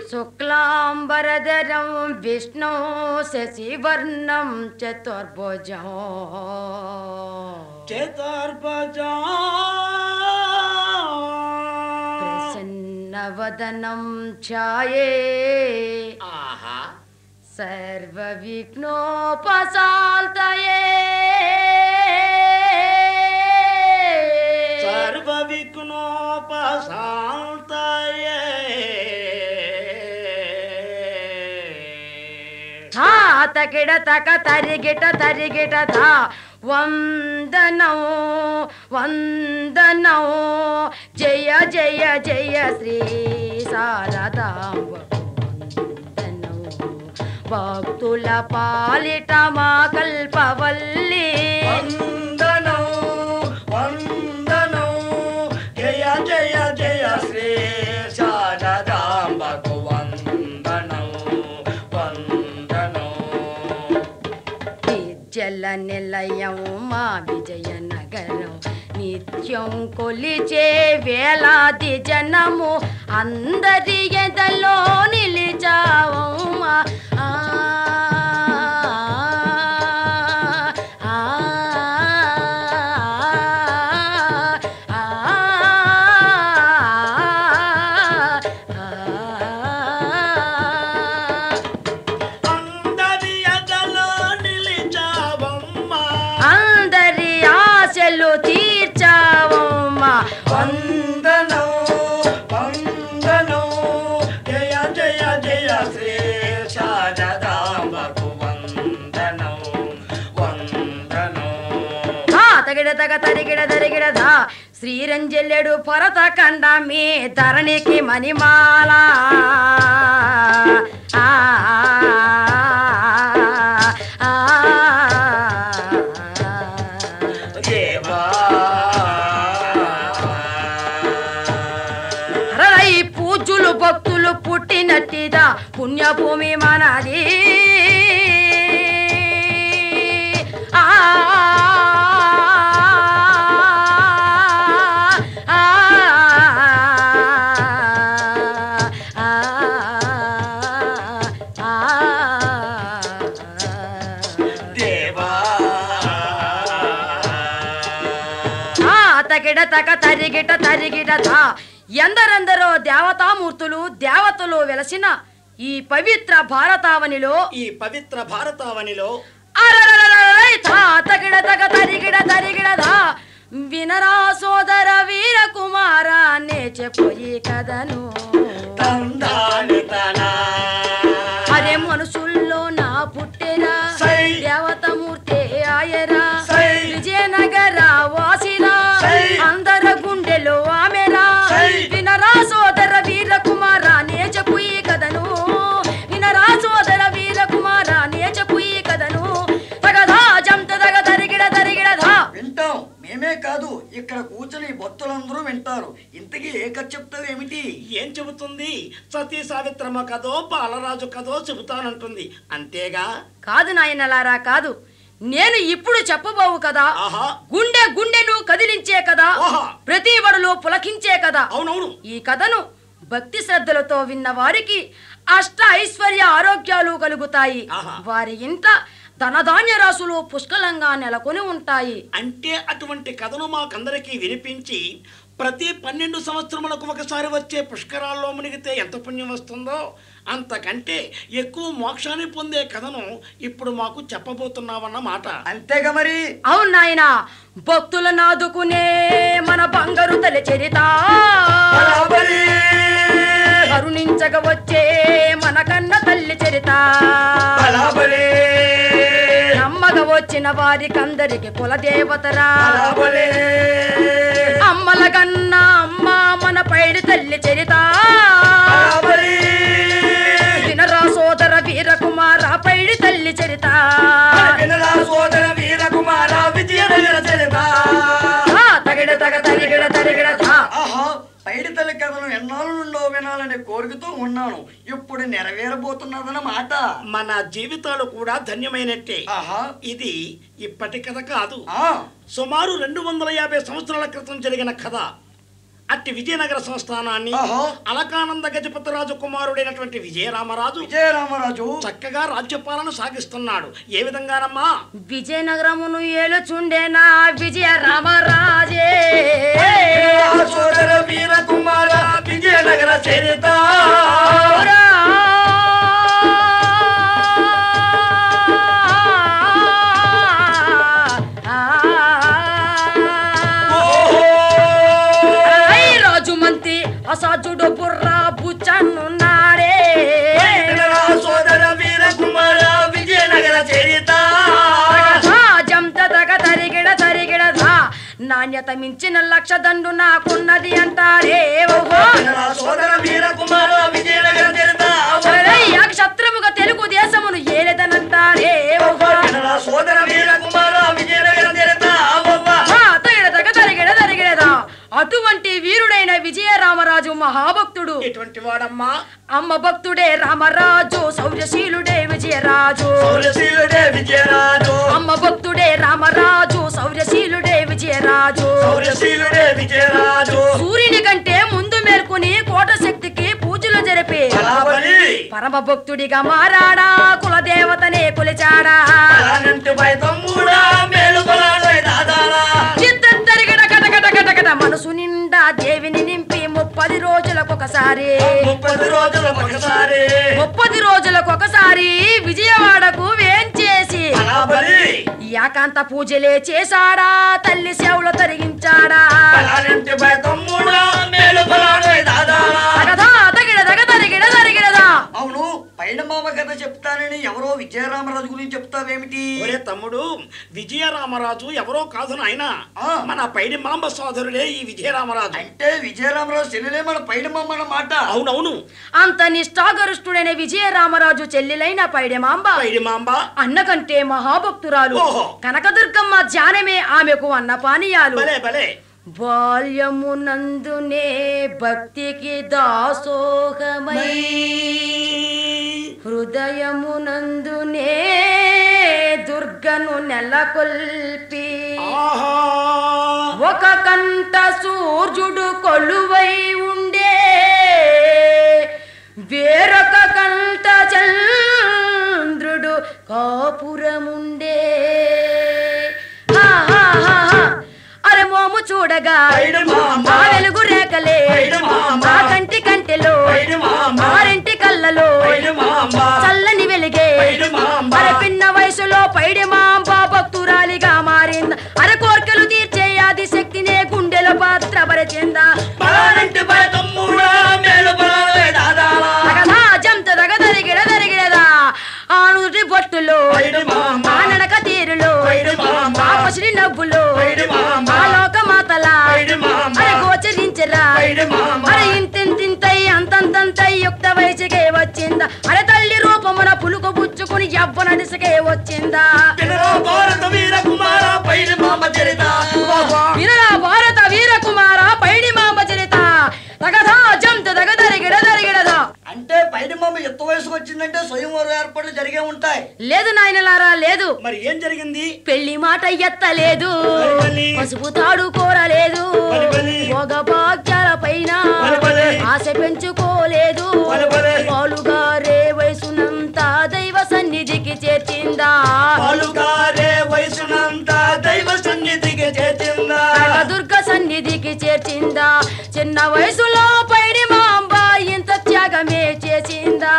శుక్లాంబరధరం విష్ణు శశివర్ణం చతుర్భుజం చతుర్భుజా ప్రసన్నవదనం ఛాయే ఆహా సర్వవిఘ్నోపశాల్తయే సర్వ విఘ్నోపశాంతయే తకిడ తక తరిగిట తరిగిట తా వందనం వందనం జయ జయ జయ శ్రీ శారదాంబ వందనం భక్తుల పాలిట మా కల్పవల్లి వందనం వందనం జయ జయ జయ శ్రీ శారదాంబకు వందనం వందనం విద్యల నిలయం మా విజయనగరం నిత్యం కొలిచే వేలాది జనము అందరి ఎదలో నిలిచావమ్మా ఆ, ఆ, ఆ, ఆ. అందరి ఎదలో నిలిచావమ్మా అందరి ఆశలు తీర్చావమ్మా వందనం వందనం జయ జయ జయ శ్రీ శారదాంబకు వందనం వందనం ధా తగిడ తగ తరిగిడ తరిగిడ ధా శ్రీరంజల్యుడు భరత కండ మీ ధరణికి మణిమాల ఆ, ఆ, ఆ. దేవా హరరై పూజులు భక్తులు పుట్టినట్టిదా పుణ్యభూమి మనది ఆ, ఆ, ఆ, ఆ, దేవా ఆ తగిడ తక తరిగిట తరిగిట తా ఎందరెందరో దేవతామూర్తులు దేవతలు వెలసిన ఈ పవిత్ర భారతావనిలో ఈ పవిత్ర భారతావనిలో అరరరరరై తా తగిడ తగ తరిగిడ తరిగిడ తా వినరా సోదర వీర కుమార నే చెప్పోయి కథను తందాని తనా అరే మనుషుల్లో నా పుట్టెరా సై. దేవతమూర్తి ఆయరా సై. విజయనగర వాసిరా సై. అందర గుండెలో ఆమెరా సై. వినరా సోదర వీర కుమార నే చెప్పు ఈ కథను వినరా సోదర వీర కుమార నే చెప్పు ఈ కథను తగదా జంత తగ తరిగిడ తరిగిడదా వింటాం మేమే కాదు ఇక్కడ కూర్చొని భక్తులందరూ వింటారు ఇంతకీ ఏ కథ చెప్తావేమిటి ఏం చెబుతుంది సతీ సావిత్రమ్మ కథో బాలరాజు కథో చెబుతానంటుంది అంతేగా కాదు నాయనలారా కాదు నేను ఇప్పుడు చెప్పబోవు కదా ఆహా గుండె గుండెను కదిలించే కదా ఓహా. ప్రతి వడులో పులకించే కదా అవునవును ఈ కథను భక్తి శ్రద్ధలతో విన్న వారికి అష్ట ఐశ్వర్య ఆరోగ్యాలు కలుగుతాయి ఆహా. వారి ఇంట ధనధాన్య రాశులు పుష్కలంగా నెలకొని ఉంటాయి అంటే అటువంటి కథను మాకందరికీ వినిపించి ప్రతి పన్నెండు సంవత్సరములకు ఒకసారి వచ్చే పుష్కరాల్లో మునిగితే ఎంత పుణ్యం వస్తుందో అంతకంటే ఎక్కువ మోక్షాన్ని పొందే కథను ఇప్పుడు మాకు చెప్పబోతున్నావన్న మాట అంతేగా మరి అవును నాయన భక్తుల నాదుకునే మన బంగారు తల్లి చరిత బరాబరి. కరుణించక వచ్చే మన కన్న తల్లి చరిత బరాబరి. నమ్మక వచ్చిన వారికందరికి కులదేవతరా బరాబరి. అమ్మల కన్నా అమ్మ మన పైడి తల్లి చరిత బరాబరి. వినరా సోదర వీరకుమార పైడి తల్లి చరిత వినరా సోదర వీరకుమార విజయనగర చరిత ఆ, తగిడ తగ తరిగిడ తరిగిడ తా. ఆహా పైడి తల్లి కథను ఎన్నాళ్ళ నుండో వినాలనే కోరికతో ఉన్నాను ఇప్పుడు నెరవేరబోతున్నదన్నమాట మన జీవితాలు కూడా ధన్యమైనట్టే ఆహా ఇది ఇప్పటి కథ కాదు ఆ సుమారు రెండు వందల యాభై సంవత్సరాల క్రితం జరిగిన కథ అట్టి విజయనగర సంస్థానాన్ని ఆహా. అలకానంద గజపతిరాజు కుమారుడైనటువంటి విజయరామరాజు విజయరామరాజు చక్కగా రాజ్యపాలన సాగిస్తున్నాడు ఏ విధంగానమ్మా విజయనగరమును ఏలుచుండేనా విజయ రామరాజే సోదర వీర కుమార విజయనగర చరిత ఔరా. ఐ రాజు మంత్రి అసాజుడు బుర్రా బుచ్చన్నున్నాడే సోదర వీర కుమార విజయనగర చరిత జంత తగ తరిగిడ తరిగిడదా నాణ్యత మించిన లక్ష దండు నాకున్నది అంటాడే ఓహో సోదర వీర కుమార విజయనగర చరిత అరయ్య క్షత్రముగా తెలుగు దేశమును ఏలేదనంటాడే ఓహో సోదర వీర కుమార విజయనగర చరిత ఆ, తగిడ తగ తరిగిడ తరిగిడదా అటువంటి వీరుడైన విజయరామరాజు మహాభక్తుడు ఎటువంటి వాడమ్మా అమ్మ భక్తుడే రామరాజు శౌర్యశీలుడే విజయరాజు సౌరశీలుడే విజయరాజు అమ్మ భక్తుడే రామరాజు శౌర్యశీలుడే విజయరాజు సౌరశీలుడే విజయరాజు సూర్యుని కంటే ముందు మేల్కొని కోట శక్తికి పూజలు జరిపే బలాబలి పరమ భక్తుడిగా మారాడా కులదేవతనే కొలిచాడా అలానంటి పై తమ్ముడా మేలు బలాడోయ్ దాదాలా చిత్తరిగడ కటకట కటకట మనసు నిండా దేవిని నింపి ముప్పది రోజులకొకసారి ముప్పది రోజులకు ఒకసారి ముప్పది రోజులకొకసారి విజయవాడకు వేంచేసి బలాబలి ఏకాంత పూజలే చేశాడా తల్లి సేవలు తరిగించాడా అలానంటి పై తమ్ముడా మేలు బలాడోయ్ దాదాలా తగదా తగిడ తగ తరిగిడ తరిగిడదా అవును పైన మామ కథ చెప్తానని ఎవరో విజయరామరాజు గురించి చెప్తావేమిటి ఒరే తమ్ముడు విజయరామరాజు ఎవరో కాదు నాయన ఆ. మన పైడి మాంబ సోదరుడే ఈ విజయరామరాజు అంటే విజయరామరాజు చెల్లెలే మన పైన మామ అన్నమాట అవునవును అంత నిష్ఠాగరుష్ఠుడైన విజయరామరాజు చెల్లెలైన పైడెమాంబ పైడి మాంబ అన్నకంటే మహాభక్తురాలు ఓహో. కనకదుర్గమ్మ ధ్యానమే ఆమెకు అన్న పానీయాలు భలే భలే బాల్యమునందునే భక్తికి దాసోహమై హృదయమునందునే దుర్గను నెలకొల్పి ఆహా ఒక కంట సూర్యుడు కొలువై ఉండే వేరొక కంట చంద్రుడు కాపురముండే హా, హా, హా, హా. అరే మోము చూడగా పైడి మామ. ఆ వెలుగు రేఖలే పైడి మామ. ఆ కంటి కంటిలో పైడి మామ. ఆరింటి కళ్ళలో పైడి మామ. చల్లని వెలిగే పైడి మామ. అరే పిన్న వయసులో పైడి మాంబ భక్తురాలిగా మారింది అరే కోర్కెలు తీర్చే ఆది శక్తినే గుండెలో పాత్ర పరిచిందా బలానంటి పై తమ్ముడా మేలు బలాడోయ్ దాదాలా తగదా జంత తగ తరిగిడ తరిగిడదా ఆ నుడి బొట్టులో పైడి మామ. ఆ నడక తీరులో పైడి మామ. ఆ పసిడి నవ్వులో పైడి మామ. ఆ లోక మాతల పైడి మామ. అరే గోచరించరా పైడి మామ. అరే ఇంతింతింతై అంతంతంతై యుక్త వయసుకే వచ్చిందా అరే తల్లి రూపమున పులుకు బుచ్చుకుని యవ్వన దిశకే వచ్చిందా పినరా భారత వీర కుమార పైడి మామ చరిత వినరా భారత వీర కుమార పైడి మామ చరిత తగదా జంత తగ తరిగిడ తరిగిడదా అంటే పైడి మామ ఎత్తు వయసుకు వచ్చిందంటే స్వయంవరం ఏర్పాట్లు జరిగే ఉంటాయి లేదు నాయనలారా లేదు మరి ఏం జరిగింది పెళ్లి మాట ఎత్తలేదు బలి. పసుపు తాడు కోరలేదు బలి బలి. భోగ భాగ్యాల పైన బలి బలి. ఆశ పెంచుకోలేదు బలి బలి. పాలుగారే వయసునంతా దైవ సన్నిధికి చేర్చిందా పాలుగారే వయసునంత దైవ సన్నిధికి చేసిందా దుర్గ సన్నిధికి చేర్చిందా చిన్న వయసులో పైడి మాంబ ఇంత త్యాగమే చేసిందా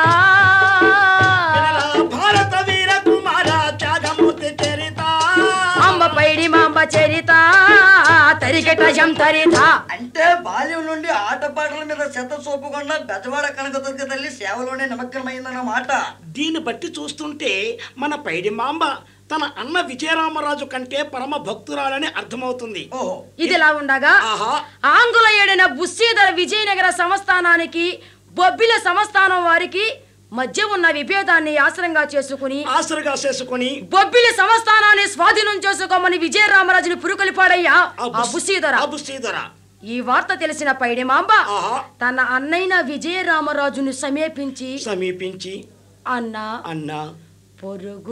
భారత వీర కుమార త్యాగమూర్తి చరిత అమ్మ పైడి మాంబ చరిత తరిగట జం తరిత అంటే బాల్యం నుండి ఆటపాటల మీద చెత్త చూపకుండా బెజవాడ కనకదుర్గ తల్లి సేవలోనే నిమగ్నమైందన్నమాట దీన్ని బట్టి చూస్తుంటే మన పైడి మాంబ తన అన్న విజయరామరాజు కంటే పరమ భక్తురాలని అర్థమవుతుంది ఓహో ఇదిలా ఉండగా ఆహా ఆంగ్లేయుడైన బుస్సీధర విజయనగర సంస్థానానికి బొబ్బిల సంస్థానం వారికి మధ్య ఉన్న విభేదాన్ని ఆశ్రయంగా చేసుకుని ఆసరుగా చేసుకొని బొబ్బిలి సంస్థానాన్ని స్వాధీనం చేసుకోమని విజయరామరాజుని పురుకొలిపాడయ్యా ఆ బుస్సీధర అబు శ్రీధర ఈ వార్త తెలిసిన పైడిమాంబ ఆహా తన అన్నైన విజయరామరాజుని సమీపించి సమీపించి అన్నా అన్న పొరుగు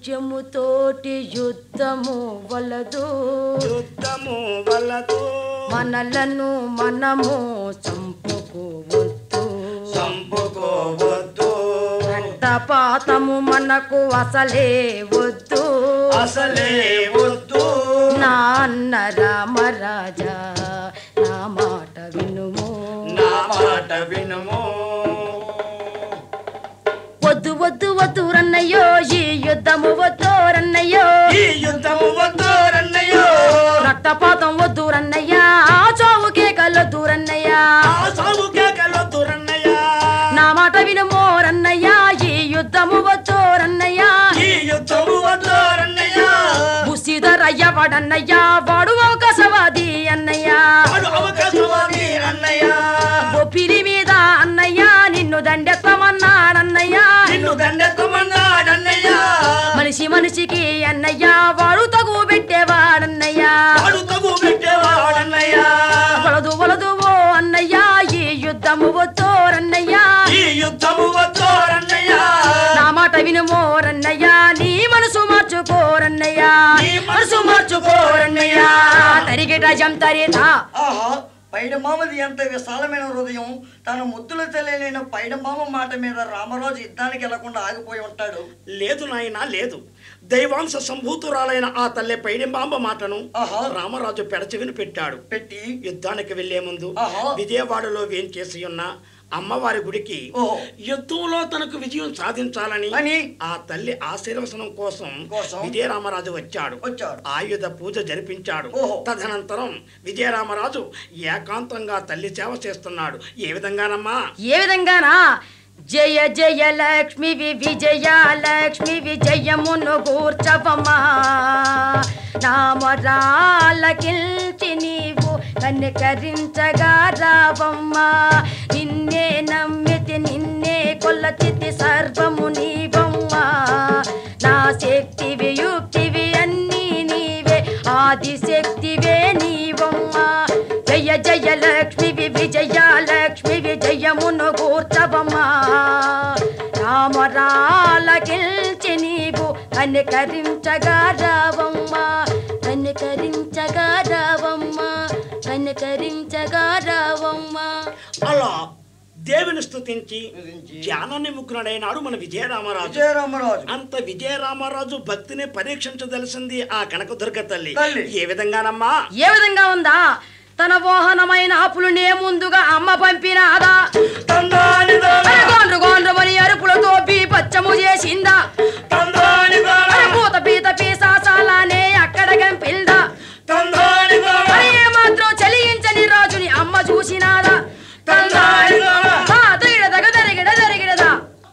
రాజ్యముతోటి యుద్ధము వలదు యుద్ధము వలదు మనలను మనము చంపుకోవద్దు చంపుకోవద్దు రక్తపాతము మనకు అసలే వద్దు అసలే వద్దు నా అన్న రామరాజా నా మాట వినుము నా మాట వినుము వద్దు వద్దు వద్దు రన్నయ్యో ఈ యుద్ధము వద్దు రన్నయ్యో ఈ యుద్ధము వద్దు రన్నయ్యో రక్తపాతం వద్దు రన్నయ్యా చావు కేకలొద్దు రన్నయ్యా ఆ సాగు కేకలొద్దు రన్నయ్య నా మాట వినుమో రన్నయ్యా ఈ యుద్ధము వద్దు రన్నయ్యా ఈ యుద్ధము వద్దు రన్నయ్య ముసిదర్ అయ్యవాడన్నయ్యా వాడు అవకాశవాది అన్నయ్యా వాడు అవకాశవాది రన్నయ్య బొప్పిరి మీద అన్నయ్యా నిన్ను దండెత్తమన్నాడన్నయ్యా నిన్ను దండెత్తమన్నాడన్నయ్య మనిషి మనిషికి అన్నయ్యా వాడు తగు పెట్టేవాడన్నయ్యా వాడు తగు పెట్టేవాడన్నయ్య వలదు వలదు ఓ అన్నయ్యా ఈ యుద్ధము వద్దు రన్నయ్యా ఈ యుద్ధము వద్దు రన్నయ్య నా మాట వినుమో రన్నయ్యా నీ మనసు మార్చుకోరన్నయ్యా నీ మనసు మార్చుకోరన్నయ్యా. తరిగిట జం తరితా ఆహా పైడమామది ఎంత విశాలమైన హృదయం తన ముద్దులు తెలియలేని పైడమామ మాట మీద రామరాజు యుద్ధానికి వెళ్లకుండా ఆగిపోయి ఉంటాడు లేదు నాయన లేదు దైవాంశ సంభూతురాలైన ఆ తల్లి పైడింబాంబ మాటను ఆహా. రామరాజు పెడచెవిని పెట్టాడు పెట్టి యుద్ధానికి వెళ్లే ముందు ఆహా. విజయవాడలో వేంచేసి ఉన్న అమ్మవారి గుడికి ఓహో. యుద్ధంలో తనకు విజయం సాధించాలని అని ఆ తల్లి ఆశీర్వచనం కోసం కోసం విజయరామరాజు వచ్చాడు వచ్చాడు ఆయుధ పూజ జరిపించాడు ఓహో. తదనంతరం విజయరామరాజు ఏకాంతంగా తల్లి సేవ చేస్తున్నాడు ఏ విధంగానమ్మా ఏ విధంగానా జయ జయ లక్ష్మి వి విజయ లక్ష్మి విజయమును గూర్చవమా నామరాలకిల్చి నీవు కనికరించగా రావమ్మా నిన్నే నమ్మితి నిన్నే కొల్లచితి సర్వము నీవమ్మా నా శక్తివి యుక్తివి అన్నీ నీవే ఆదిశక్తివే నీవమ్మా జయ జయ లక్ష్మి విజయ లక్ష్మి విజయమును కూర్చవమ్మా రామరాలకిల్చి నీవు కనికరించగా రావమ్మా కనికరించగా రావమ్మా కనికరించగా రావమ్మా అలా దేవుని స్తుతించి స్తుతించి ధ్యానాన్ని ముగ్గునడైనాడు మన విజయరామరాజు విజయరామరాజు అంత విజయరామరాజు భక్తిని పరీక్షించదలిసింది ఆ కనకదుర్గ తల్లి తల్లి. ఏ విధంగానమ్మా ఏ విధంగా ఉందా తన వాహనమైన అప్పులునే ముందుగా అమ్మ పంపినాదా తందాని దోమ, అరే గోండ్రు గోండ్రమని అరుపులతో బీపచ్చము చేసిందా తందాని దోమ, అరే పూత పీత పీసాసాలానే అక్కడ గంపిల్దా తందాని దోమ, మరి ఏమాత్రం చలించని రాజుని అమ్మ చూసినాదా తందాని దోమ. ఆ, దరిగిడదగ దరిగిడ దరిగిడదా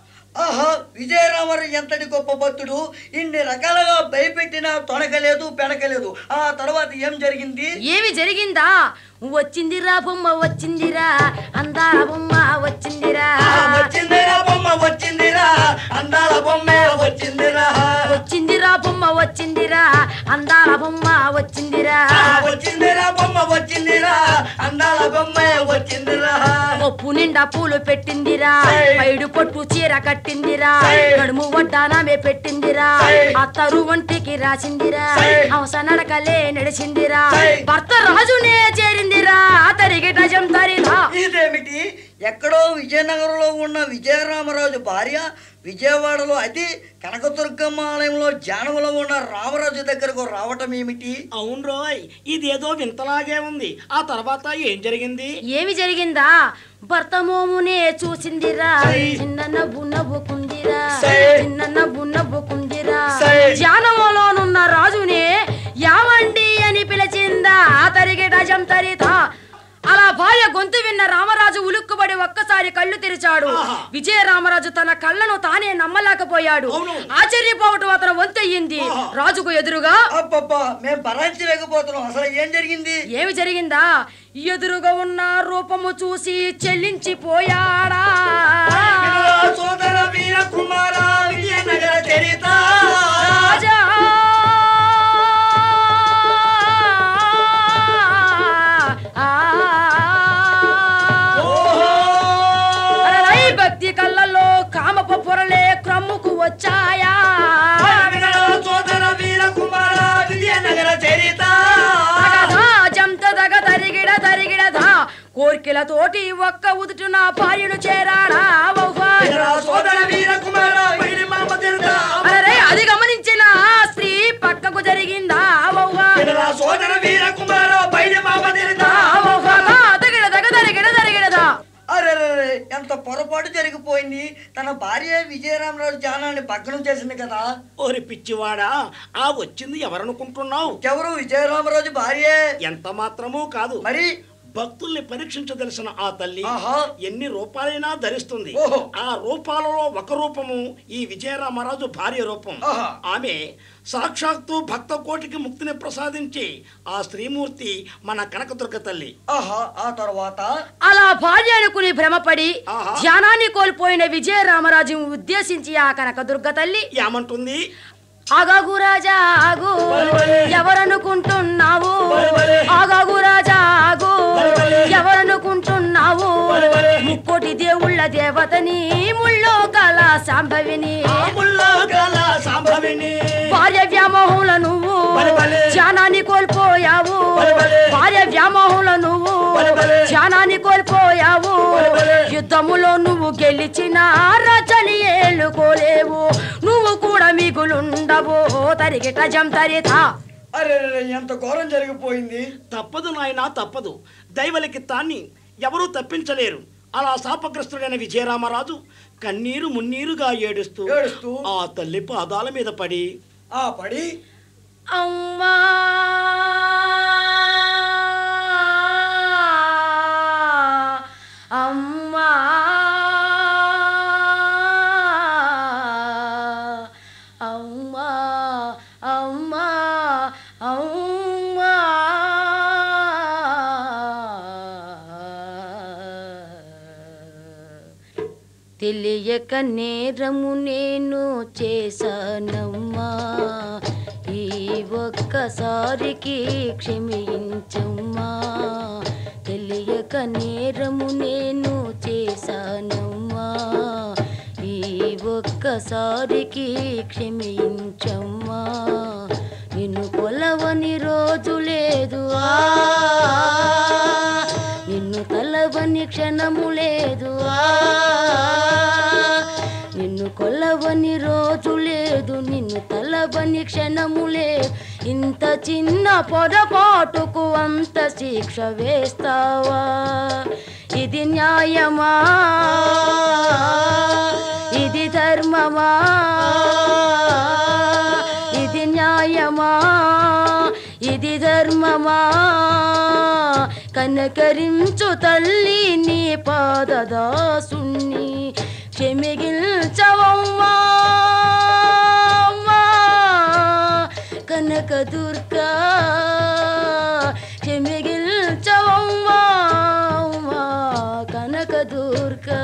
ఆహా విజయరామరు ఎంతటి గొప్ప భక్తుడు ఇన్ని రకాలుగా భయపెట్టినా తొనకలేదు పెనకలేదు ఆ తర్వాత ఏం జరిగింది ఏమి జరిగిందా వచ్చిందిరా బొమ్మ వచ్చిందిరా అందాల బొమ్మ వచ్చిందిరా ఆ, వచ్చిందిరా బొమ్మ వచ్చిందిరా అందాల బొమ్మే వచ్చిందిరా వచ్చిందిరా బొమ్మ వచ్చిందిరా అందాల బొమ్మ వచ్చిందిరా ఆ, వచ్చిందిరా బొమ్మ వచ్చిందిరా అందాల బొమ్మే వచ్చిందిరా పప్పు నిండా పూలు పెట్టిందిరా సై. పైడు పొట్టు చీర కట్టిందిరా సై. నడుము వడ్డానమే పెట్టిందిరా సై. అత్తరు వంటికి రాసిందిరా సై. హంస నడకలే నడిచిందిరా సై. భర్త రాజునే చేరిందిరా తరిగి డజం తరిదా ఇదేమిటి ఎక్కడో విజయనగరంలో ఉన్న విజయరామరాజు భార్య విజయవాడలో అతి కనకదుర్గమ్మ ఆలయంలో జానవలో ఉన్న రామరాజు దగ్గరకు రావటం ఏమిటి అవును రోయ్ ఇదేదో వింతలాగే ఉంది ఆ తర్వాత ఏం జరిగింది ఏమి జరిగిందా భర్త మోమునే చూసిందిరా సై. చిన్న నవ్వు నవ్వుకుందిరా సై. చిన్న నవ్వు నవ్వుకుందిరా సై. జానమలోనున్న రాజునే యావండి అని పిలిచిందా తరిగి డజం తరితా అలా భార్య గొంతు విన్న రామరాజు ఉలుక్కుబడి ఒక్కసారి కళ్ళు తెరిచాడు ఆహా. విజయ రామరాజు తన కళ్ళను తానే నమ్మలేకపోయాడు అవును. ఆశ్చర్యపోవటం అతను వంతయ్యింది ఆహా. రాజుకు ఎదురుగా అబ్బబ్బా మేము భరించలేకపోతున్నాం అసలు ఏం జరిగింది ఏమి జరిగిందా ఎదురుగా ఉన్న రూపము చూసి చెల్లించిపోయాడా వినురా సోదర వీర కుమార విజయనగర చరిత రాజా ఓహో! అరరై భక్తి కళ్ళల్లో కామప పొరలే క్రమ్ముకు వచ్చాయా వినురా సోదర వీర కుమార విజయనగర చరిత తగదా జంత దగ తరిగిడ కోరికలతోటి ఒక్క ఉదుటున భార్యను చేరాడా వౌవా. సోదర వీర కుమార వైరి మామ తిరుదా అరే అది గమనించిన ఆ స్త్రీ పక్కకు జరిగిందా వౌవా. సోదర వీర కుమార వైరి మామ తిరుదా ఆ వౌవా. దా, దగిడ దగ దరిగిడ దరిగిడదా. అరే ఎంత పొరపాటు జరిగిపోయింది తన భార్య విజయరామరాజు జానాన్ని భగ్నం చేసింది కదా ఓరి పిచ్చివాడా ఆ వచ్చింది ఎవరనుకుంటున్నావు ఎవరు విజయరామరాజు భార్యే ఎంత మాత్రమూ కాదు మరి భక్తుల్ని పరీక్షించదలసిన ఆ తల్లి ఆహా. ఎన్ని రూపాలైనా ధరిస్తుంది ఓహో. ఆ రూపాలలో ఒక రూపము ఈ విజయరామరాజు భార్య రూపం ఆహా. ఆమె సాక్షాత్తు భక్త కోటికి ముక్తిని ప్రసాదించి ఆ స్త్రీమూర్తి మన కనకదుర్గ తల్లి ఆహా ఆ తర్వాత అలా భార్య అనుకుని భ్రమపడి ఆహా. ధ్యానాన్ని కోల్పోయిన విజయరామరాజు ఉద్దేశించి ఆ కనకదుర్గ తల్లి ఏమంటుంది ఆగాగు రాజా ఆగు ఎవరనుకుంటున్నావు ఆగాగు రాజా ఆగు ఎవరనుకుంటున్నావు ముక్కోటి దేవుళ్ళ దేవతని ముళ్ళో కళ సాంభవిని సాంభవిని భార్య వ్యామోహంలో నువ్వు బలే బలే. ధ్యానాన్ని కోల్పోయావు బలే బలే. భార్య వ్యామోహంలో నువ్వు బలే బలే. ధ్యానాన్ని కోల్పోయావు బలే బలే. యుద్ధములో నువ్వు గెలిచిన రచని ఏలుకోలేవు నువ్వు కూడా మిగులుండవు తరిగిట జం తరితా అరే ఎంత ఘోరం జరిగిపోయింది తప్పదు నాయనా తప్పదు దైవలికిత్తాన్ని ఎవరూ తప్పించలేరు అలా శాపగ్రస్తుడైన విజయరామరాజు కన్నీరు మున్నీరుగా ఏడుస్తూ ఏడుస్తూ. ఆ తల్లి పాదాల మీద పడి ఆ పడి అమ్మా అమ్మా అమ్మా అమ్మా అమ్మా తెలియక నేరము నేను చేశానమ్మా ఈ ఒక్కసారికి క్షమించమ్మా తెలియక నేరము నేను చేశానమ్మా ఈ ఒక్కసారికి క్షమించమ్మా నిన్ను కొలవని రోజు లేదు ఆ నిన్ను తలవని క్షణము లేదు ఆ నిన్ను కొలవని రోజు లేదు నిన్ను తలవని క్షణము లేదు ఇంత చిన్న పొరపాటుకు అంత శిక్ష వేస్తావా ఇది న్యాయమా ఇది ధర్మమా ఇది న్యాయమా ఇది ధర్మమా కనకరించు తల్లి నీ పాదదాసుణ్ణి క్షమిగిల్చవమ్మా అమ్మా. కనక దుర్గా క్షమిగిల్చవమ్మా అమ్మా. కనక దుర్గా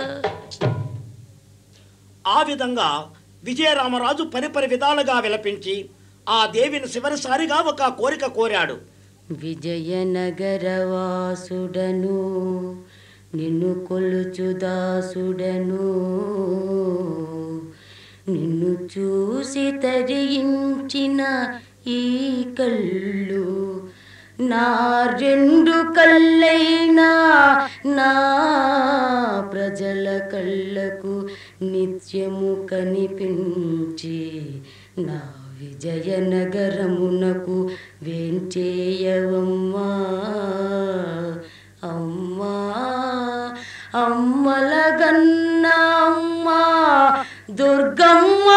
ఆ విధంగా విజయరామరాజు పరిపరి విధాలుగా విలపించి ఆ దేవిని చివరిసారిగా ఒక కోరిక కోరాడు విజయనగరవాసుడను నిన్ను కొలుచు దాసుడను నిన్ను చూసి తరించిన ఈ కళ్ళు నా రెండు కళ్ళైనా నా ప్రజల కళ్ళకు నిత్యము కనిపించి నా విజయనగరమునకు వేంచేయవమ్మా అమ్మా అమ్మలగన్న అమ్మా దుర్గమ్మా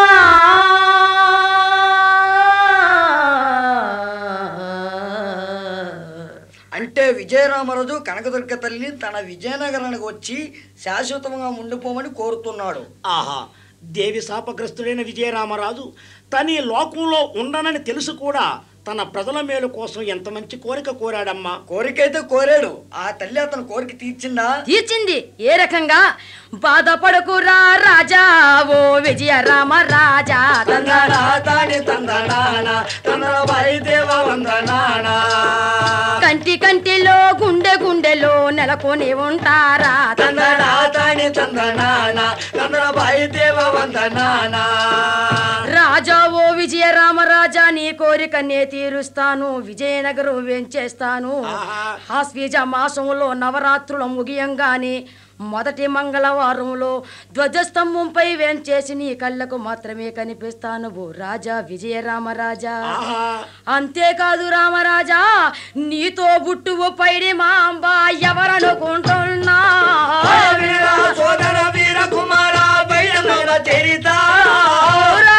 అంటే విజయరామరాజు కనకదుర్గ తల్లి తన విజయనగరానికి వచ్చి శాశ్వతంగా ఉండిపోమని కోరుతున్నాడు ఆహా దేవి శాపగ్రస్తుడైన విజయరామరాజు తన ఈ లోకంలో ఉండనని తెలుసు కూడా తన ప్రజల మేలు కోసం ఎంత మంచి కోరిక కోరాడమ్మా కోరికైతే కోరాడు ఆ తల్లి అతని కోరిక తీర్చిందా తీర్చింది ఏ రకంగా బాధపడకురా రాజా ఓ విజయ రామ రాజా తందనా తాని తందనాన తందన వాయుదేవ వందనానా కంటి కంటి కంటిలో గుండె గుండెలో నెలకొని ఉంటారా తందనా తాని తందనాన తందనబాయి దేవ వందనానా రాజా ఓ విజయ రామరాజా నీ కోరికనే తీరుస్తాను విజయనగరం వెంచేస్తాను ఆహా. ఆశ్వీజ మాసంలో నవరాత్రుల ముగియంగానే మొదటి మంగళవారంలో ధ్వజస్తంభంపై వేంచేసి నీ కళ్ళకు మాత్రమే కనిపిస్తాను ఓ రాజా విజయ రామరాజా ఆహా అంతేకాదు రామరాజా నీతో బుట్టువు పైడి మా అంబ ఎవరనుకుంటున్నా వీరా సోదర వీర కుమార బయలుదేర చరిత రా.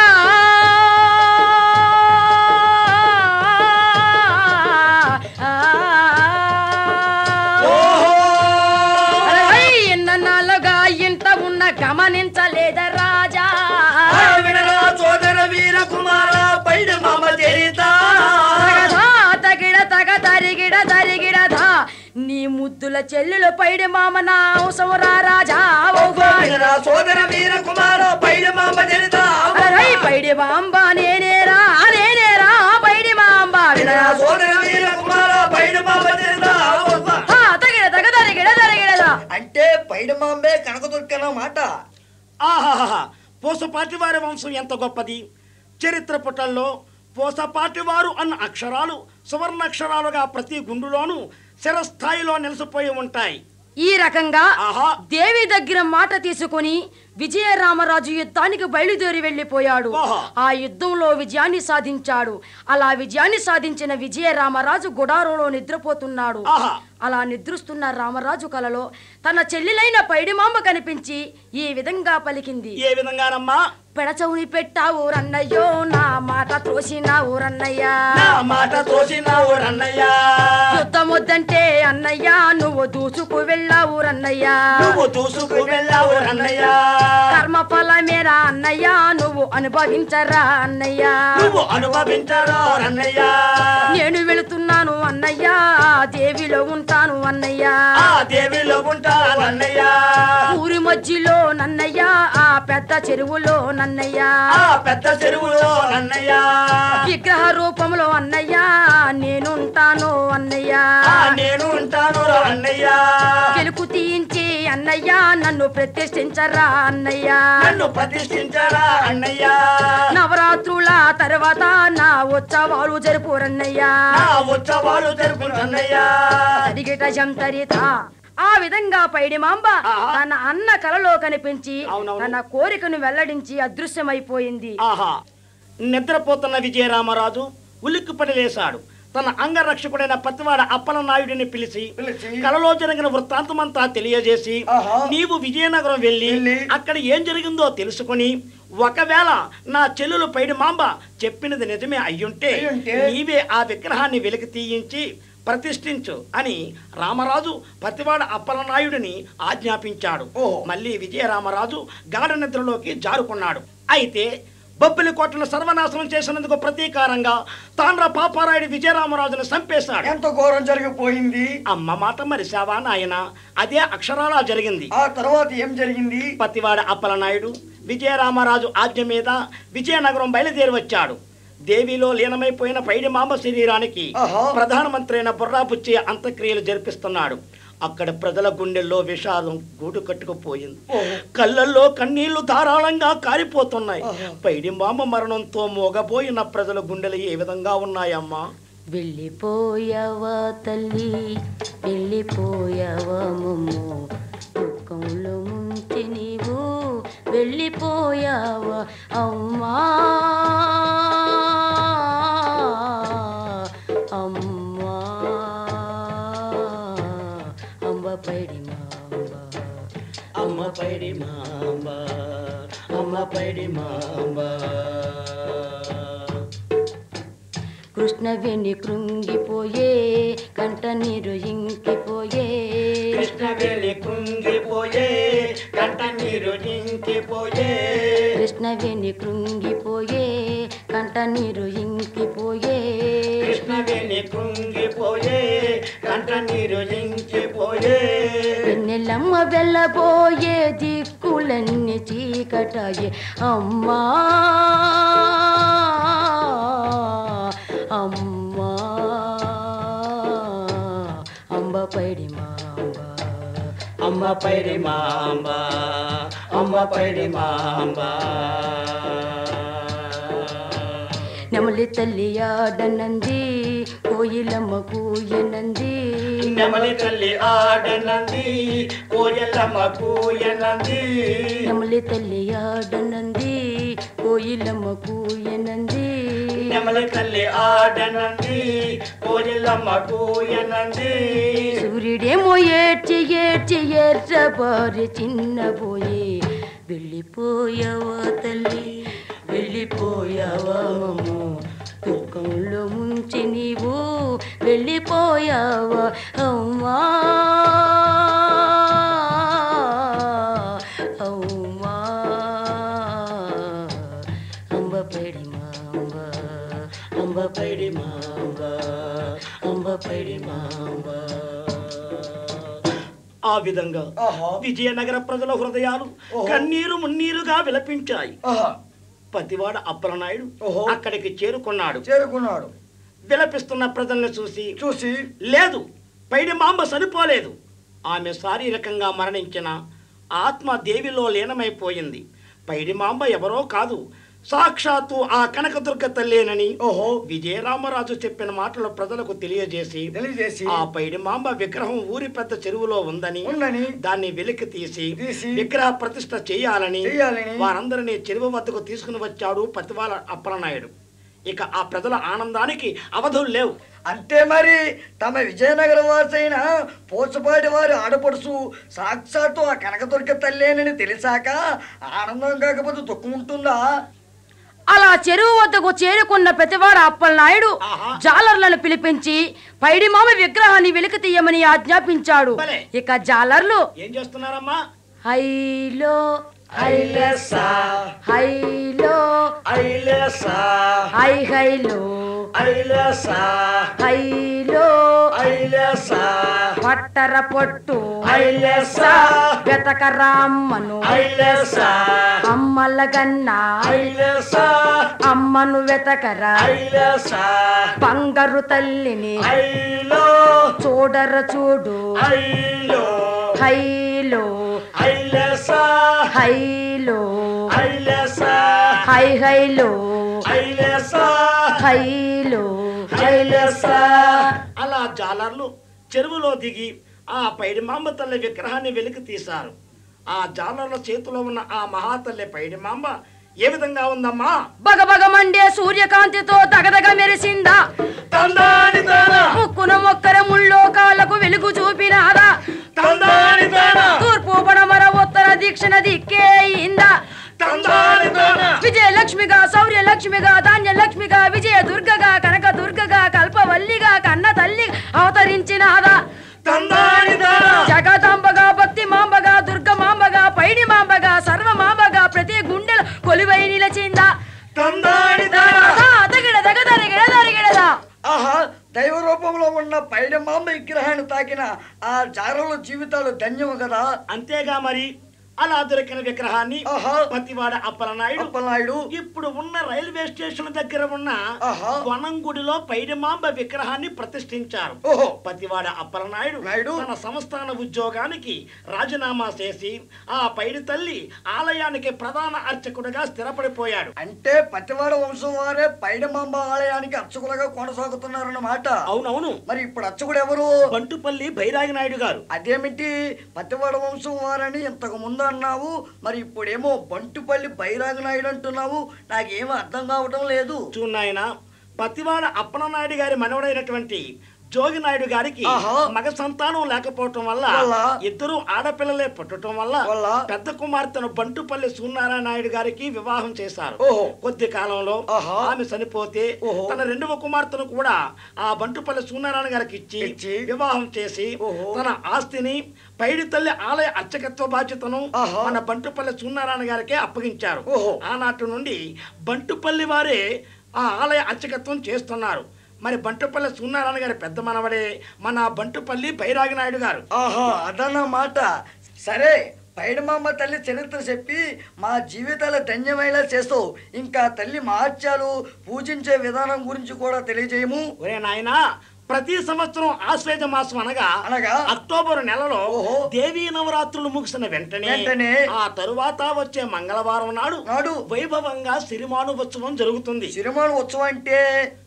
అరే, ఇన్నాళ్ళుగా ఇంట ఉన్న గమనించలేద రాజా వినరా సోదర వీర కుమార బయట మామ చరిత తగదా, తగిడ తగ తరిగిడ తరిగిడదా నీ ముద్దుల చెల్లెలు పైడి మామ నా అవసరం రాజా ఓహో. వినరా సోదర వీర కుమార బయట మామ చరిత అరే, పైడి మాంబ నేనేరా నేనేరా పైడి మాంబ వినరా సోదర వీర కుమార బయట మామ చరిత ఆ, తగిడ తగ తరిగిడ తరిగిడదా అంటే పైడ మాంబే కనకదుర్గన మాట ఆహాహా పూసపాటి వారి వంశం ఎంత గొప్పది చరిత్ర పుటల్లో పూసపాటి వారు అన్న అక్షరాలు సువర్ణాక్షరాలుగా ప్రతి గుండులోనూ శిరస్థాయిలో నిలిసిపోయి ఉంటాయి ఈ రకంగా ఆహా దేవి దగ్గర మాట తీసుకుని విజయరామరాజు యుద్ధానికి బయలుదేరి వెళ్ళిపోయాడు ఓహో. ఆ యుద్ధంలో విజయాన్ని సాధించాడు అలా విజయాన్ని సాధించిన విజయరామరాజు గుడారంలో నిద్రపోతున్నాడు ఆహా అలా నిద్రిస్తున్న రామరాజు కలలో తన చెల్లెలైన పైడిమాంబ కనిపించి ఈ విధంగా పలికింది ఏ విధంగానమ్మా పెడచవుని పెట్టావు రన్నయ్యో నా మాట త్రోసినావు రన్నయ్యా నా మాట తోసినావు రన్నయ్య యుద్ధమొద్దంటే అన్నయ్య నువ్వు దూసుకు వెళ్ళావు రన్నయ్యా నువ్వు దూసుకు వెళ్ళావు రన్నయ్య కర్మ ఫలమేరా అన్నయ్య నువ్వు అనుభవించరా అన్నయ్య నువ్వు అనుభవించరా రన్నయ్య నేను వెళుతున్నాను అన్నయ్య దేవిలో ఉంటాను అన్నయ్య ఆ దేవిలో ఉంటా రన్నయ్య ఊరి మధ్యలో నన్నయ్య ఆ పెద్ద చెరువులో నన్నయ్య ఆ పెద్ద చెరువులో రన్నయ్య విగ్రహ రూపంలో అన్నయ్య నేనుంటాను అన్నయ్య ఆ నేను ఉంటాను రన్నయ్య వెలుకు తీయించి అన్నయ్య నన్ను ప్రతిష్ఠించరా అన్నయ్య నన్ను ప్రతిష్ఠించరా అన్నయ్య నవరాత్రుల తర్వాత నా ఉత్సవాలు జరుపురన్నయ్య నా ఉత్సవాలు జరుపు రన్నయ్య తరిగిట జంతరిత ఆ విధంగా పైడి మాంబ ఆహా. తన అన్న కలలో కనిపించి అవునవును. తన కోరికను వెల్లడించి అదృశ్యమైపోయింది ఆహా నిద్రపోతున్న విజయరామరాజు ఉలిక్కిపడి లేశాడు తన అంగరక్షకుడైన పతివాడ అప్పల నాయుడిని పిలిచి పిలిచి, కలలో జరిగిన వృత్తాంతమంతా తెలియజేసి ఆహా. నీవు విజయనగరం వెళ్ళి వెళ్ళి, అక్కడ ఏం జరిగిందో తెలుసుకొని ఒకవేళ నా చెల్లెలు పైడి మాంబ చెప్పినది నిజమే అయ్యుంటే అయ్యుంటే, నీవే ఆ విగ్రహాన్ని వెలికి తీయించి ప్రతిష్ఠించు అని రామరాజు పతివాడ అప్పలనాయుడిని ఆజ్ఞాపించాడు ఓహో. మళ్ళీ విజయరామరాజు గాఢ నిద్రలోకి జారుకున్నాడు అయితే బొబ్బిలి కోటను సర్వనాశనం చేసినందుకు ప్రతీకారంగా తాండ్ర పాపారాయుడు విజయరామరాజును చంపేశాడు ఎంత ఘోరం జరిగిపోయింది అమ్మ మాట మరిశావా నాయన అదే అక్షరాలా జరిగింది ఆ తర్వాత ఏం జరిగింది పతివాడ అప్పలనాయుడు విజయరామరాజు ఆజ్ఞ మీద విజయనగరం బయలుదేరి వచ్చాడు దేవిలో లీనమైపోయిన పైడి మాంబ శరీరానికి ఆహా. ప్రధానమంత్రి అయిన బుర్రాపుచ్చి అంత్యక్రియలు జరిపిస్తున్నాడు అక్కడ ప్రజల గుండెల్లో విషాదం గూడు కట్టుకుపోయింది ఓహో. కళ్ళల్లో కన్నీళ్లు ధారాళంగా కారిపోతున్నాయి ఆహా. పైడి మాంబ మరణంతో మోగబోయిన ప్రజల గుండెలు ఏ విధంగా ఉన్నాయమ్మా వెళ్ళిపోయావా తల్లి వెళ్ళిపోయావా మమ్ము దుఃఖంలో ముంచి నీవు వెళ్ళిపోయావా అమ్మా అమ్మా అంబ పైడి మాంబ అమ్మ పైడి మాంబ అమ్మ పైడి మాంబ కృష్ణవేణి కృంగిపోయే కంట నీరు ఇంకిపోయే కృష్ణవేలి కుంగిపోయే కంట నీరు ఇంకిపోయే కృష్ణవేణి కృంగిపోయే కంట నీరు ఇంకిపోయే కృష్ణవేణి కుంగిపోయే కంట నీరు ఇంకిపోయే వెన్నెలమ్మ వెళ్ళబోయే దిక్కులన్నీ చీకటాయే అమ్మా అమ్మా పైడి మాంబ అమ్మ పైడి మాంబ అమ్మ పైడి మాంబ నెమలి తల్లి ఆడనంది కోయిలమ్మ కూయనంది నెమలి తల్లి ఆడనంది కోయలమ్మ కూయనంది నెమలి తల్లి ఆడనంది కోయిలమ్మ కూయనంది నెమలి తల్లి ఆడనంది కోయలమ్మ కూయనంది సూర్యుడేమో ఏడ్చి ఏడ్చి ఎర్రబారి చిన్నబోయే వెళ్ళిపోయావా తల్లి వెళ్ళిపోయావా మమ్ము దుఃఖంలో ముంచి నీవు వెళ్ళిపోయావా అమ్మా అమ్మా అంబ పడి మాంబ అంబ పడి మాంబ అంబ పడి మాంబ ఆ విధంగా ఆహా విజయనగర ప్రజల హృదయాలు ఓహో. కన్నీరు మున్నీరుగా విలపించాయి ఆహా పతివాడ అప్పలనాయుడు ఓహో. అక్కడికి చేరుకున్నాడు చేరుకున్నాడు విలపిస్తున్న ప్రజల్ని చూసి చూసి లేదు పైడి మాంబ చనిపోలేదు ఆమె శారీరకంగా మరణించిన ఆత్మ దేవిలో లీనమైపోయింది పైడి మాంబ ఎవరో కాదు సాక్షాత్తు ఆ కనకదుర్గ తల్లేనని ఓహో విజయరామరాజు చెప్పిన మాటలు ప్రజలకు తెలియజేసి తెలియజేసి ఆ పైడి మాంబ విగ్రహం ఊరి పెద్ద చెరువులో ఉందని ఉందని దాన్ని వెలికి తీసి తీసి విగ్రహ ప్రతిష్ఠ చేయాలని చేయాలని వారందరినీ చెరువు వద్దకు తీసుకుని వచ్చాడు పతివాల అప్పలనాయుడు ఇక ఆ ప్రజల ఆనందానికి అవధులు లేవు అంతే మరి తమ విజయనగర వాసైన పోచపాటి వారి ఆడపడుసు సాక్షాత్తు ఆ కనకదుర్గ తల్లేనని తెలిసాక ఆనందం కాకపోతే దుఃఖం ఉంటుందా అలా చెరువు వద్దకు చేరుకున్న ప్రతివాడ అప్పలనాయుడు ఆహా. జాలర్లను పిలిపించి పైడి మామ విగ్రహాన్ని వెలికి తీయమని ఆజ్ఞాపించాడు భలే. ఇక జాలర్లు ఏం చేస్తున్నారమ్మా హైలో హైలెస్సా హైలో ఐలసా హై హైలో ఐలసా హైలో ఐలసా పట్టర పొట్టు ఐలసా వెతక రామ్మను ఐలసా అమ్మల గన్నా ఐలసా అమ్మను వెతకరా ఐలసా బంగారు తల్లిని ఐలో చూడర చూడు ఐలో హైలో ఐలసా హైలో ఐలసా హై హైలో ఐలసా హైలో ఐలసా అలా జాలర్లు చెరువులో దిగి ఆ పైడి మాంబ తల్లి విగ్రహాన్ని వెలికి తీశారు ఆ జాలర్ల చేతిలో ఉన్న ఆ మహాతల్లి పైడి మాంబ ఏ విధంగా ఉందమ్మా బగ బగ మండే సూర్యకాంతితో దగదగ మెరిసిందా తందాని తానా ముక్కున మొక్కర ముళ్ళో కాళ్ళకు వెలుగు చూపినాదా తందాని తానా తూర్పు పడమర ఉత్తర దీక్షణ దిక్కే ఇందా తందాని తానా విజయలక్ష్మిగా శౌర్యలక్ష్మిగా ధాన్యలక్ష్మిగా విజయ దుర్గగా కనక దుర్గగా కల్పవల్లిగా కన్న తల్లి అవతరించినాదా తందాని తానా జగదాంబగా భక్తి మాంబగా దుర్గ మాంబగా పైడి మాంబగా సర్వ మాంబగా ప్రతి గుండెల కొలువై నిలచిందా తందాని తానా దా, దగిడ దగ దరిగిడ దరిగిడదా ఆహా దైవ రూపంలో ఉన్న పైడమాంబ విగ్రహాన్ని తాకిన ఆ జారుల జీవితాలు ధన్యము కదా అంతేగా మరి అలా దొరికిన విగ్రహాన్ని ఆహా. పతివాడ అప్పలనాయుడు అప్పలనాయుడు ఇప్పుడు ఉన్న రైల్వే స్టేషన్ దగ్గర ఉన్న ఆహా. వనంగుడిలో పైడిమాంబ విగ్రహాన్ని ప్రతిష్ఠించారు ఓహో పతివాడ అప్పలనాయుడు నాయుడు. తన సంస్థాన ఉద్యోగానికి రాజీనామా చేసి ఆ పైడి తల్లి ఆలయానికి ప్రధాన అర్చకుడిగా స్థిరపడిపోయాడు అంటే పతివాడ వంశం వారే పైడమాంబ ఆలయానికి అర్చకులుగా కొనసాగుతున్నారన్నమాట అవునవును మరి ఇప్పుడు అర్చకుడు ఎవరు బంటుపల్లి బైరాగి నాయుడు గారు అదేమిటి పతివాడ వంశం వారని ఇంతకు ముందు అన్నావు మరి ఇప్పుడేమో బంటుపల్లి బైరాగ నాయుడు అంటున్నావు నాకేమీ అర్థం కావటం లేదు చూనాయన పతివాడ అప్పలనాయుడు గారి మనవడైనటువంటి జోగి నాయుడు గారికి ఆహా. మగ సంతానం లేకపోవటం వల్ల వల్ల? ఇద్దరు ఆడపిల్లలే పుట్టడం వల్ల వల్ల? పెద్ద కుమార్తెను బంటుపల్లి సూర్యనారాయణ నాయుడు గారికి వివాహం చేశారు ఓహో కొద్ది కాలంలో ఆహా. ఆమె చనిపోతే ఓహో. తన రెండవ కుమార్తెను కూడా ఆ బంటుపల్లి సూర్యనారాయణ గారికి ఇచ్చి ఇచ్చి వివాహం చేసి ఓహో. తన ఆస్తిని పైడి తల్లి ఆలయ అర్చకత్వ బాధ్యతను ఆహా. మన బంటుపల్లి సూర్యనారాయణ గారికే అప్పగించారు ఓహో. ఆనాటి నుండి బంటుపల్లి వారే ఆ ఆలయ అర్చకత్వం చేస్తున్నారు మరి బంటుపల్లి సూర్యనారాయణ గారి పెద్ద మనవడే మన బంటుపల్లి బైరాగి నాయుడు గారు ఆహా అదన్నమాట సరే పైడమాంబ తల్లి చరిత్ర చెప్పి మా జీవితాల ధన్యమేలా చేస్తావు ఇంకా తల్లి మహత్యాలు పూజించే విధానం గురించి కూడా తెలియజేయము ఒరే నాయనా ప్రతి సంవత్సరం ఆశ్వేజ మాసం అనగా అనగా అక్టోబర్ నెలలో ఓహో. దేవీ నవరాత్రులు ముగిసిన వెంటనే వెంటనే ఆ తరువాత వచ్చే మంగళవారం నాడు నాడు వైభవంగా సిరిమానువత్సవం జరుగుతుంది సిరిమాను ఉత్సవం అంటే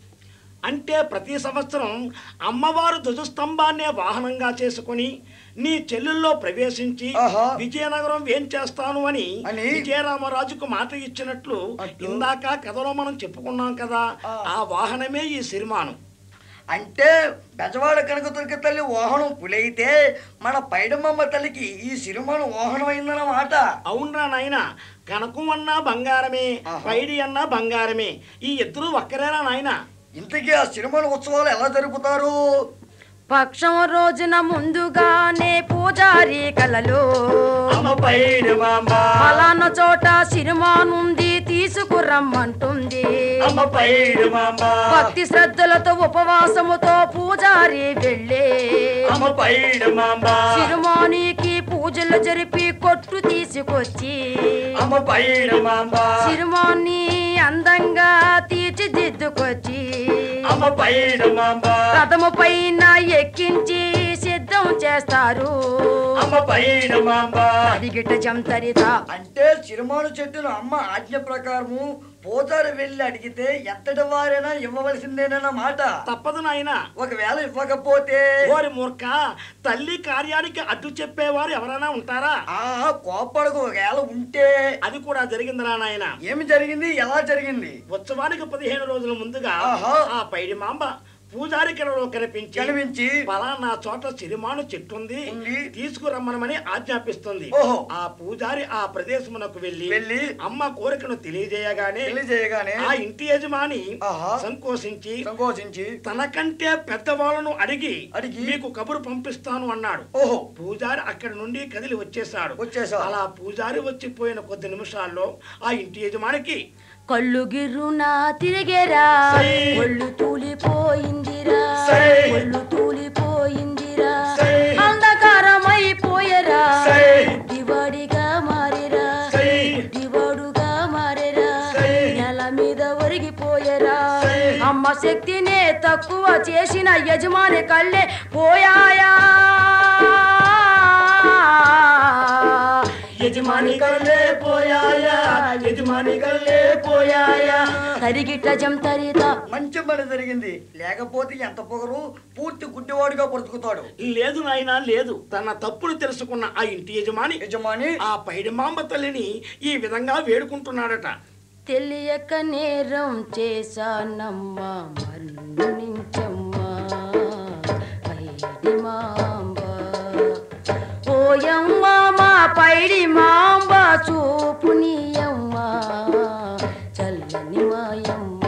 అంటే ప్రతి సంవత్సరం అమ్మవారు ధ్వజస్తంభాన్నే వాహనంగా చేసుకొని నీ చెల్లెల్లో ప్రవేశించి ఆహా. విజయనగరం ఏం చేస్తాను అని అని? విజయరామరాజుకు మాట ఇచ్చినట్లు అట్లు? ఇందాక కథలో మనం చెప్పుకున్నాం కదా ఆ. ఆ వాహనమే ఈ సిరిమాను అంటే బెజవాడ కనకదుర్గ తల్లి వాహనం పులైతే మన పైడమ్మమ్మ తల్లికి ఈ సిరిమాను వాహనం అయిందన్నమాట అవునరా నాయన కనకం అన్నా బంగారమే ఆహా. పైడి అన్నా బంగారమే ఈ ఇద్దరు ఒక్కరేనా నాయన ఇంతకీ ఆ సిరిమాను ఉత్సవాలు ఎలా జరుపుతారు పక్షం రోజున ముందుగానే పూజారి కలలు అమ్మ పైడమ్మ ఫలానా చోట సిరిమానుంది తీసుకురమ్మంటుంది అమ్మ పైడమ్మ భక్తి శ్రద్ధలతో ఉపవాసముతో పూజారి వెళ్ళే అమ్మ పైడమ్మ సిరిమానికి పూజలు జరిపి కొట్టు తీసుకొచ్చి అమ్మ పైడమ్మ సిరిమాన్ని అందంగా తీర్చిదిద్దుకొచ్చి అమ్మ పైడమ్మ రథము పైన ఎక్కించి సిద్ధం చేస్తారు అమ్మ పైడమ్మ అదిగిట జంతరిత అంటే చిరుమాను చెట్టును అమ్మ ఆజ్ఞ ప్రకారము పూజారి వెళ్ళి అడిగితే ఎంతటి వారైనా ఇవ్వవలసిందేనన్న మాట తప్పదు నాయన ఒకవేళ ఇవ్వకపోతే ఓరి మూర్ఖ తల్లి కార్యానికి అడ్డు చెప్పేవారు ఎవరైనా ఉంటారా ఆ కోపడకు ఒకవేళ ఉంటే అది కూడా జరిగిందిరా నాయన ఏమి జరిగింది ఎలా జరిగింది ఉత్సవానికి పదిహేను రోజుల ముందుగా ఆహా. ఆ పైడి మాంబ పూజారి కలలో కనిపించి కనిపించి పలానా చోట సిరిమాను చెట్టు ఉంది ఉంది. తీసుకురమ్మనమని ఆజ్ఞాపిస్తుంది ఓహో. ఆ పూజారి ఆ ప్రదేశమునకు వెళ్లి వెళ్ళి అమ్మ కోరికను తెలియజేయగానే తెలియజేయగానే ఆ ఇంటి యజమాని ఆహా. సంకోచించి సంకోచించి తనకంటే పెద్దవాళ్ళను అడిగి అడిగి మీకు కబురు పంపిస్తాను అన్నాడు ఓహో పూజారి అక్కడి నుండి కదిలి వచ్చేసాడు వచ్చేసాడు. అలా పూజారి వచ్చిపోయిన కొద్ది నిమిషాల్లో ఆ ఇంటి యజమానికి కళ్ళు గిర్రునా తిరిగేరా సై. ఒళ్ళు తూలిపోయిందిరా సై. ఒళ్ళు తూలిపోయిందిరా సై. అంధకారమైపోయరా సై. దివాడిగా మారిరా సై. దివాడుగా మారిరా సై. నెల మీద ఒరిగిపోయరా సై. అమ్మ శక్తినే తక్కువ చేసిన యజమాని కళ్ళే పోయాయా యజమాని కళ్ళే పోయాయా యజమాని కళ్ళే పోయాయా తరిగిట జం తరిత మంచి పని జరిగింది లేకపోతే ఎంత పొగరు పూర్తి గుడ్డివాడుగా బ్రతుకుతాడు లేదు నాయనా లేదు తన తప్పును తెలుసుకున్న ఆ ఇంటి యజమాని యజమాని ఆ పైడిమాంబ తల్లిని ఈ విధంగా వేడుకుంటున్నాడట తెలియక నేరం చేశానమ్మా మన్నించమ్మా పైడి మాంబ ఓయమ్మ మా పైడి మాంబ చూపునియమ్మా చల్లని మాయమ్మ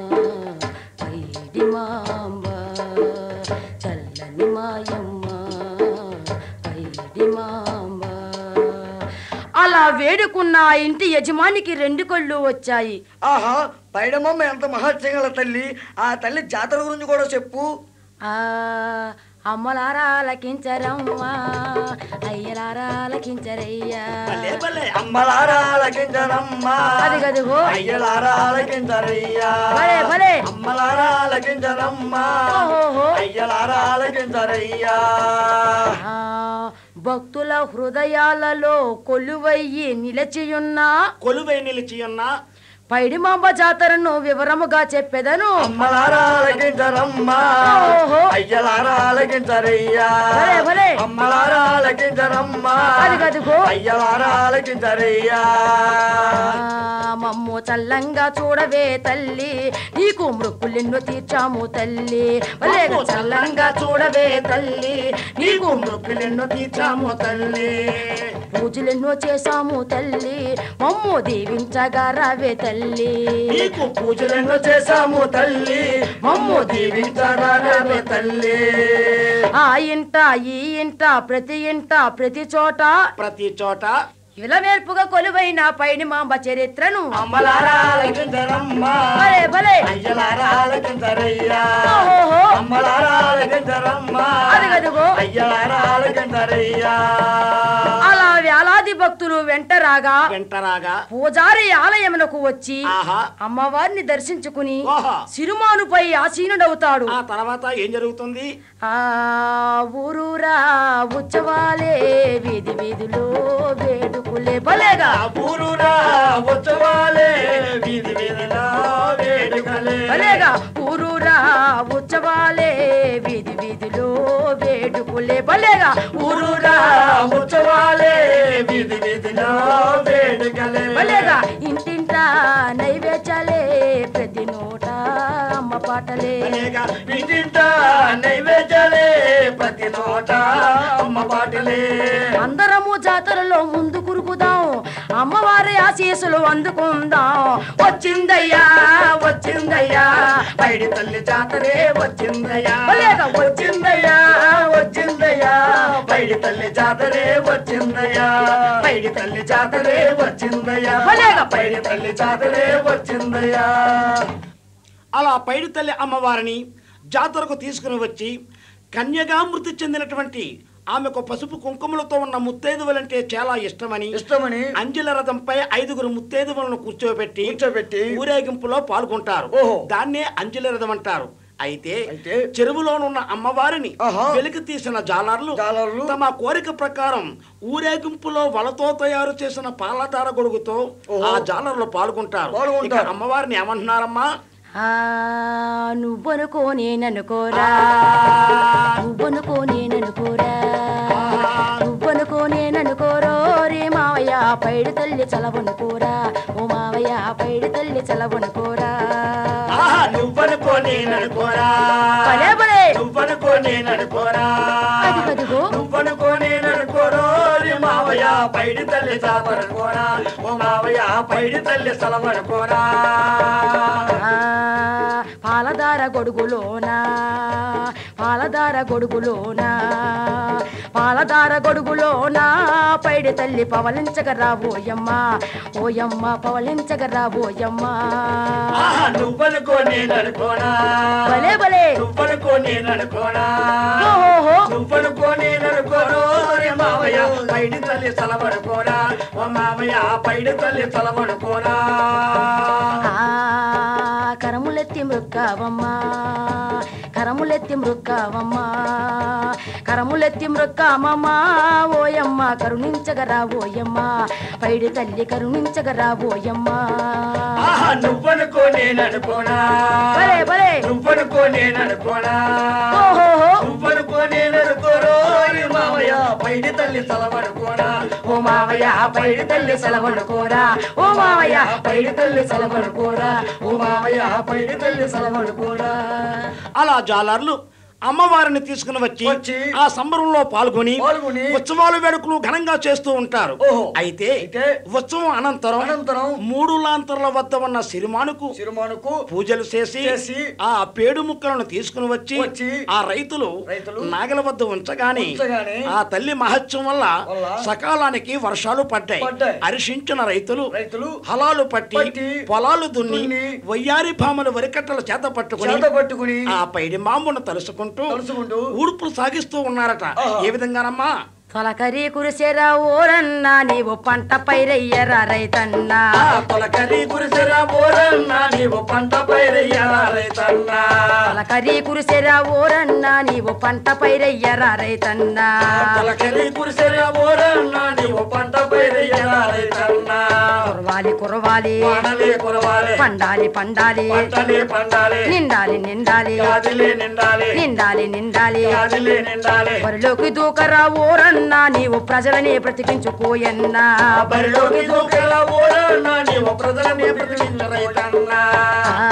పైడి మాంబ చల్లని మాయమ్మ పైడి మాంబ అలా వేడుకున్న ఆ ఇంటి యజమానికి రెండు కళ్ళు వచ్చాయి ఆహా పైడమమ్మ ఎంత మహత్యంగల తల్లి ఆ తల్లి జాతర గురించి కూడా చెప్పు ఆ అమ్మలారా లకించరమ్మా అయ్యలారా లకించరయ్యా భలే భలే అమ్మలారా ఆలకించరమ్మా అది గదిగో అయ్యలారా ఆలకించరయ్యా భలే భలే అమ్మలారా ఆలకించరమ్మా ఓహోహో. అయ్యలారా ఆలకించరయ్యా ఆ, భక్తుల హృదయాలలో కొలువయ్యి నిలచియున్న కొలువై నిలిచి ఉన్న పైడిమాంబ జాతరను వివరముగా చెప్పెదను అమ్మలారా ఆలకించరమ్మా ఓహో. అయ్యలారా ఆలకించరయ్యా భలే భలే అమ్మలారా ఆలకించరమ్మా అది గదిగో. అయ్యలారా ఆలకించరయ్యా ఆ, మమ్ము చల్లంగా చూడవే తల్లి నీకు మృక్కులెన్నో తీర్చాము తల్లి భలేగా చల్లంగా చూడవే తల్లి నీకు మృక్కులెన్నో తీర్చాము తల్లి పూజలెన్నో చేశాము తల్లి మమ్ము దీవించగా రావే తల్లి నీకు పూజలను చేశాము తల్లి మమ్ము దీవించరావే తల్లి ఆ ఇంట ఈ ఇంట ప్రతి ఇంట ప్రతి చోట ప్రతి చోట ఇలవేర్పుగా కొలువైన పైని మాంబ చరిత్రను అమ్మలారా ఆలకించరమ్మా భలే భలే అయ్యలారా ఆలకించరయ్యా ఓహోహో. అమ్మలారా ఆలకించరమ్మా అదిగదిగో. అయ్యలారా ఆలకించరయ్యా అలా వేలాది భక్తులు వెంట రాగా వెంటరాగా పూజారి ఆలయమునకు వచ్చి ఆహా అమ్మవారిని దర్శించుకుని ఓహో. సిరుమానుపై ఆసీనుడవుతాడు ఆ తర్వాత ఏం జరుగుతుంది ఆ ఊరూరా ఉత్సవాలే వీధి వీధిలో వేడుకులే భలేగా ఊరురా ఉత్సవాలే వీధి వీధిలో వేడుకలే భలేగా ఊరూరా ఉత్సవాలే వీధి వీధిలో వేడుకులే భలేగా ఊరూరా ఉత్సవాలే వీధి వీధిలో వేడుకలే భలేగా ఇంటింట నైవేద్యాలే ప్రతి నోట అమ్మ పాటలే అనేక ఇంటింట నైవేద్యాలే ప్రతి నోట అమ్మ పాటలే అందరము జాతరలో ముందు కురుకుదాం అమ్మవారి ఆశీస్సులు అందుకుందాం వచ్చిందయ్యా వచ్చిందయ్యా పైడి తల్లి జాతరే వచ్చిందయ్యా భలేగా వచ్చిందయ్యా వచ్చిందయ్యా పైడి తల్లి జాతరే వచ్చిందయ్యా పైడి తల్లి జాతరే వచ్చిందయ్యా భలేగా పైడి తల్లి జాతరే వచ్చిందయ్యా అలా పైడి తల్లి అమ్మవారిని జాతరకు తీసుకుని వచ్చి కన్యగా మృతి చెందినటువంటి ఆమెకు పసుపు కుంకుమలతో ఉన్న ముత్తైదువులంటే చాలా ఇష్టమని ఇష్టమని అంజల రథంపై ఐదుగురు ముత్తైదువులను కూర్చోబెట్టి కూర్చోబెట్టి ఊరేగింపులో పాల్గొంటారు ఓహో. దాన్నే అంజలి రథం అంటారు అయితే అయితే చెరువులోనున్న అమ్మవారిని ఆహా. వెలికి తీసిన జాలర్లు జాలర్లు తమ కోరిక ప్రకారం ఊరేగింపులో వలతో తయారు చేసిన పాలధార గొడుగుతో ఓహో. ఆ జాలర్లు పాల్గొంటారు పాల్గొంటారు. ఇక అమ్మవారిని ఏమంటున్నారమ్మా ఆ నువ్వనుకో నేననుకోరా నువ్వనుకో నేననుకోరా నువ్వనుకో నేననుకోరో రే మావయ్య పైడి తల్లి చలవనుకోరా ఓ మావయ్య పైడి తల్లి చలవనుకోరా ఆహా, నువ్వనుకో నేననుకోరా భలే భలే నువ్వనుకో నేననుకోరా అదిగదిగో నువ్వనుకో నేననుకోరో రే మావయ్య పైడి తల్లి చాపనుకోరా ఓ మావయ్య పైడి తల్లి సలవనుకోరా ఆ, పాలధార గొడుగులోనా పాలధార గొడుగులోనా పాలధార గొడుగులోనా పైడి తల్లి పవలించగరా ఓయమ్మ ఓయమ్మ పవలించగరా ఓయమ్మ ఆహా, నువ్వనుకో నేననుకోనా భలే భలే నువ్వనుకో నేననుకోనా ఓహోహో నువ్వనుకో నేననుకోను రే మావయ్య పైడి తల్లి సలవనుకోరా ఓ మావయ్య పైడి తల్లి సలవనుకోరా ఆ, కరములెత్తి మృక్కావమ్మా కరములెత్తి మృక్కావమ్మా కరములెత్తి మృక్కామమ్మా ఓయమ్మ కరుణించగరా ఓయమ్మ పైడి తల్లి కరుణించగరా ఓయమ్మ ఆహా నువ్వనుకో నేననుకోనా భలే భలే నువ్వనుకో నేననుకోనా ఓహోహో నువ్వనుకో నేననుకోరో రే మావయ్య పైడి తల్లి సలవనుకోరా ఓ మావయ్య పైడి తల్లి సలవనుకోరా ఓ మావయ్య పైడి తల్లి సలవనుకోరా ఓ మావయ్య పైడి తల్లి సలవనుకోరా అలా జాలర్లు అమ్మవారిని తీసుకుని వచ్చి వచ్చి ఆ సంబరంలో పాల్గొని పాల్గొని ఉత్సవాలు వేడుకలు ఘనంగా చేస్తూ ఉంటారు ఓహో. అయితే అయితే ఉత్సవం అనంతరం అనంతరం మూడు లాంతర్ల వద్ద ఉన్న సిరిమానుకు సిరుమానుకు పూజలు చేసి చేసి ఆ పేడు ముక్కలను తీసుకుని వచ్చి వచ్చి ఆ రైతులు రైతులు నాగల వద్ద ఉంచగానే ఉంచగానే ఆ తల్లి మహత్యం వల్ల వల్ల సకాలానికి వర్షాలు పడ్డాయి పడ్డాయి. హర్షించిన రైతులు రైతులు హలాలు పట్టి పట్టి, పొలాలు దున్ని దున్ని, వయ్యారి భామలు వరికట్టల చేత పట్టుకుని చేత పట్టుకుని ఆ పైడి మాంబును తలుసుకుంటూ తలుసుకుంటూ ఊడుపులు సాగిస్తూ ఉన్నారట ఆహా. ఏ విధంగానమ్మా తొలకరి కురిసెరా ఓరన్నా నీవు పంట పైరయ్యరా రైతన్నా తొలకరి కురిసిరా బోరన్నా నీవు పంట పైరయ్యారా రైతన్నా తొలకరి కురిసెరా ఓరన్నా నీవు పంట పైరయ్యరా రైతన్నా తొలకరి కురిసిరా బోరన్నా నీవు పంట పైరయ్యారా రైతన్నా కురవాలి కురవాలి వానలే కురవాలే పండాలి పండాలి పంటలే పండాలే నిండాలి నిండాలి గాదిలే నిండాలే నిండాలి నిండాలి గాదిలే నిండాలే బరిలోకి దూకరా ఓరన్నా నీవు ప్రజలని బ్రతికించుకోయన్నా బరిలోకి దూకల బోరన్నా నీవు ప్రజలనే ప్రతిష్ఠించ రైతన్నా ఆ,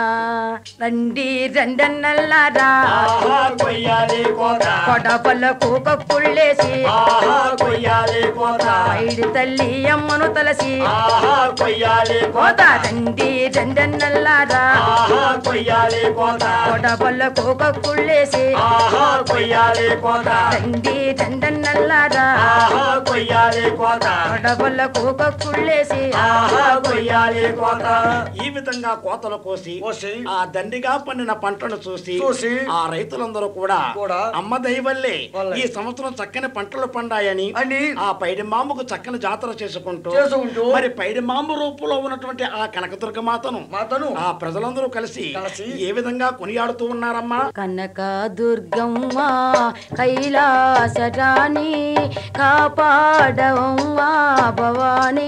రండి రెండన్నల్లారా ఆహా కొయ్యాలి కోత కొడపలకు కక్కుళ్ళేసి ఆహా కొయ్యాలి కోత ఐడి తల్లి అమ్మను తలసి ఆహా కొయ్యాలి కోత కోత రండి రెండన్నల్లారా ఆహా కొయ్యాలి కోత కొడపలకు కక్కుళ్ళేసి ఆహా కొయ్యాలి కోత దండి దండన్నల్లారా ఆహా కొయ్యాలి కోత అడవుల కూక కుళ్ళేసి ఆహా కొయ్యాలి కోత ఈ విధంగా కోతలు కోసి కోసి ఆ దండిగా పండిన పంటను చూసి చూసి ఆ రైతులందరూ కూడా కూడా అమ్మ దైవల్లే వల్లే. ఈ సంవత్సరం చక్కని పంటలు పండాయని అని ఆ పైడి మాంబకు చక్కని జాతర చేసుకుంటూ చేసుకుంటూ మరి పైడి మాంబు రూపంలో ఉన్నటువంటి ఆ కనకదుర్గ మాతను మాతను ఆ ప్రజలందరూ కలిసి కలిసి ఏ విధంగా కొనియాడుతూ ఉన్నారమ్మా కనక దుర్గమ్మ కైలాసరాణి కాపాడవమ్మా భవానీ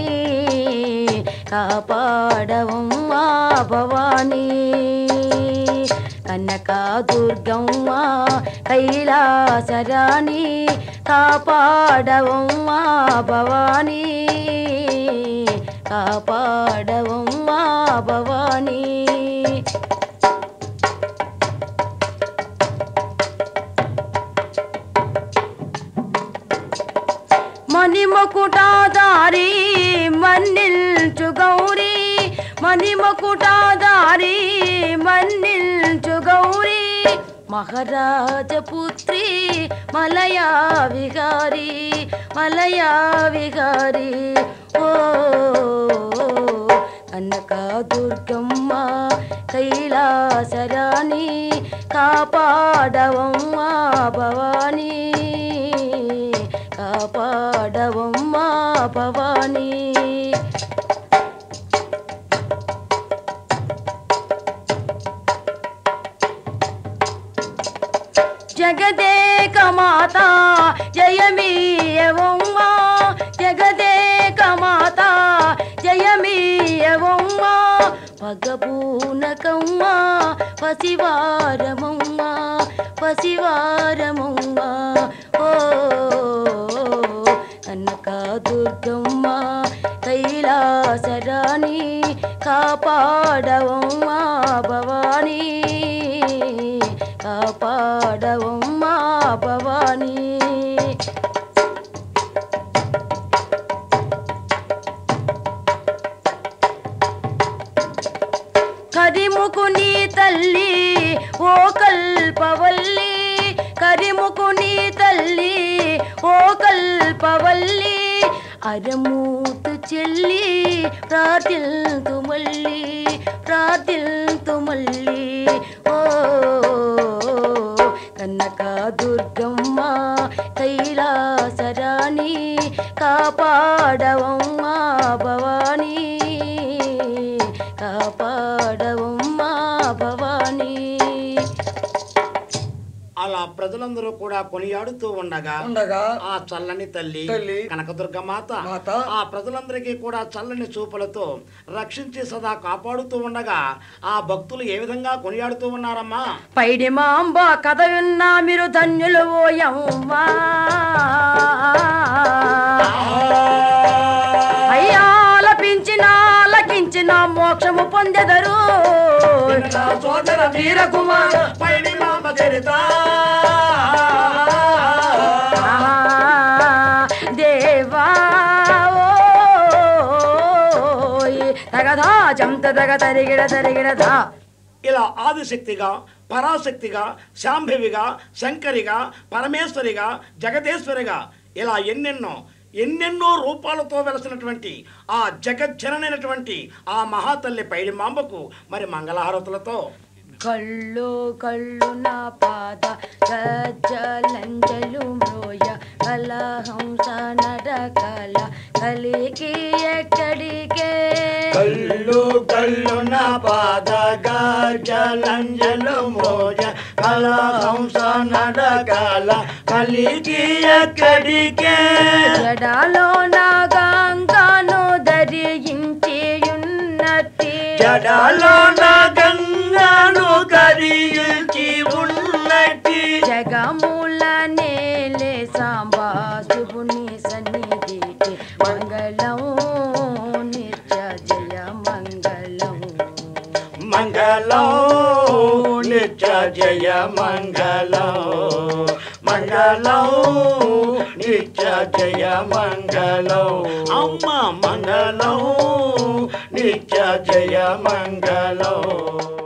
కాపాడవమ్మా భవానీ కనక దుర్గమ్మ కైలాసరాణి కాపాడవమ్మా భవానీ కాపాడవమ్మా భవానీ మణిమకుటాదారి మన్నిల్చు గౌరీ మణిమకుటాదారి మన్నిల్చు గౌరీ మహారాజపుత్రి మలయా విహారి మలయా విహారి ఓ కనక దుర్గమ్మ కైలాసరాణి కాపాడవమ్మా భవానీ కాపాడవమ్మా భవానీ జగదేక మాత జయమీయవమ్మా జగదేక మాత జయమీయవమ్మా పగబూనకమ్మా పసివారమమ్మా పసివారమమ్మా ఓ కనక దుర్గమ్మ కైలాసరాణి కాపాడవమ్మా భవానీ కాపాడవమ్మా భవానీ కరిముకుని తల్లి ఓ కల్పవల్లి కరిముకుని తల్లి ఓ కల్పవల్లి అరమూతు చెల్లి ప్రార్థిల్తు మళ్ళీ ప్రార్థిల్తు మళ్ళీ ఓ కనక దుర్గమ్మ కైలాసరాణి కాపాడవమ్మా భవానీ కాపాడవమ్మా భవానీ అలా ప్రజలందరూ కూడా కొనియాడుతూ ఉండగా ఉండగా ఆ చల్లని తల్లి తల్లి, కనకదుర్గ మాత మాత, ఆ ప్రజలందరికీ కూడా చల్లని చూపులతో రక్షించి సదా కాపాడుతూ ఉండగా ఆ భక్తులు ఏ విధంగా కొనియాడుతూ ఉన్నారమ్మా పైడి మాంబ కథ విన్నా మీరు ధన్యులు ఓయమ్మా అయ్యాలపించిన ఆలకించిన మోక్షము పొందెదరు నా సోదర వీరకుమార పైడి మామ చరిత ఆహా, దేవా ఓయ్, తగదా జంత తగ తరిగిడ తరిగిడదా ఇలా ఆదిశక్తిగా పరాశక్తిగా శాంభవిగా శంకరిగా పరమేశ్వరిగా జగదేశ్వరిగా ఇలా ఎన్నెన్నో ఎన్నెన్నో రూపాలతో వెలసినటువంటి ఆ జగజ్జననైనటువంటి ఆ మహాతల్లి పైడి మాంబకు మరి మంగళహారతులతో కళ్ళు కళ్ళు నా పాద గజ్జలంజలు మ్రోయ కలహంస నడకల కలికి ఎక్కడికే కళ్ళు కళ్ళు నా పాద గజలంజలు మోజ కలహంస నడకల కలిగి ఎక్కడికే జడాలో నా గంగాను ధరించి ఉన్నట్టి జడలో నా గంగాను కరియించి ఉన్నట్టి జగముల నేలే సాంబా శుభుని సన్నిధికి మంగళం నిత్య జయ మంగళం మంగళం నిత్య జయ మంగళం మంగళం నిత్య జయ మంగళం అమ్మ మంగళం నిత్య జయ మంగళం